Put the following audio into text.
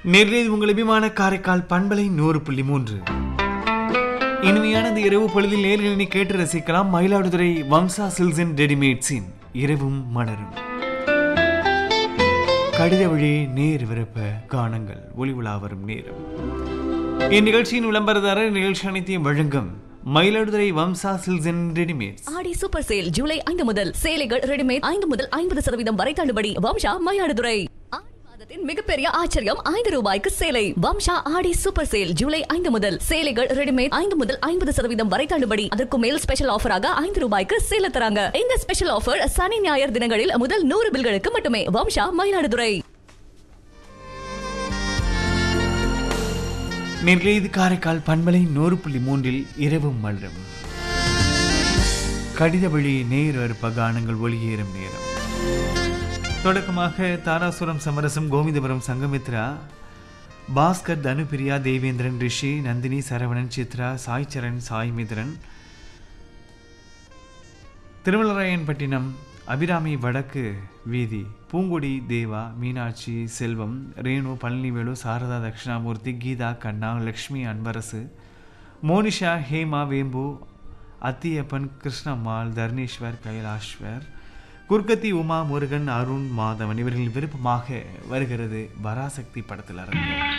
நேரில் உங்கள் அபிமான காரைக்கால் பண்பலை நூறு புள்ளி மூன்று இனிமையான இந்த இரவு பொழுதில் நேர்களினை கேட்டு ரசிக்கலாம் மயிலாடுதுறை வம்சா சில்ஸ் அண்ட் ரெடிமேட்ஸின் இரவும் மலரும் கடித வழி நேர் விருப்ப காணங்கள் ஒளி உலா வரும் நேரம் இந்நிகழ்ச்சியின் விளம்பரதாரர் நிகழ்ச்சி அனைத்தையும் வழங்கும் Mayiladuthurai Vamsa silks and readymades Aadi super sale July ஐந்து முதல் சேலைகள் ரெடிமேட் ஐந்து முதல் ஐம்பது சதவீதம் வரை தள்ளுபடி வம்சா மயிலாடுதுறை ஆடி மாதத்தின் மிகப்பெரிய ஆச்சரியம் ஐந்து ரூபாய்க்கு சேலை வம்சா ஆடி சூப்பர் சேல் ஜூலை ஐந்து முதல் சேலைகள் ரெடிமேட் ஐந்து முதல் ஐம்பது சதவீதம் வரை தள்ளுபடி அதற்கு மேல் ஸ்பெஷல் ஆஃபராக ஐந்து ரூபாய்க்கு சேல தராங்க இந்த ஸ்பெஷல் ஆஃபர் சனி ஞாயிறு தினங்களில் முதல் நூறு பில்களுக்கு மட்டுமே வம்சா மயிலாடுதுறை நேர்களே இது காரைக்கால் பண்பலை நூறு புள்ளி மூன்றில் இரவும் மலரும் கடித வழி நேர் அறுப்ப கானங்கள் ஒளியேறும் நேரம் தொடக்கமாக தாராசுரம் சமரசம் கோவிந்தபுரம் சங்கமித்ரா பாஸ்கர் தனுபிரியா தேவேந்திரன் ரிஷி நந்தினி சரவணன் சித்ரா சாய் சரண் சாய் மித்ரன் திருவள்ளராயன்பட்டினம் அபிராமி வடக்கு வீதி பூங்குடி தேவா மீனாட்சி செல்வம் ரேணு பழனிவேலு சாரதா தட்சிணாமூர்த்தி கீதா கண்ணா லக்ஷ்மி அன்பரசு மோனிஷா ஹேமா வேம்பு அத்தியப்பன் கிருஷ்ணம்மாள் தர்ணீஸ்வர் கைலாஷ்வர் குர்கத்தி உமா முருகன் அருண் மாதவன் இவர்களின் விருப்பமாக வருகிறது பராசக்தி படத்தில் இருந்து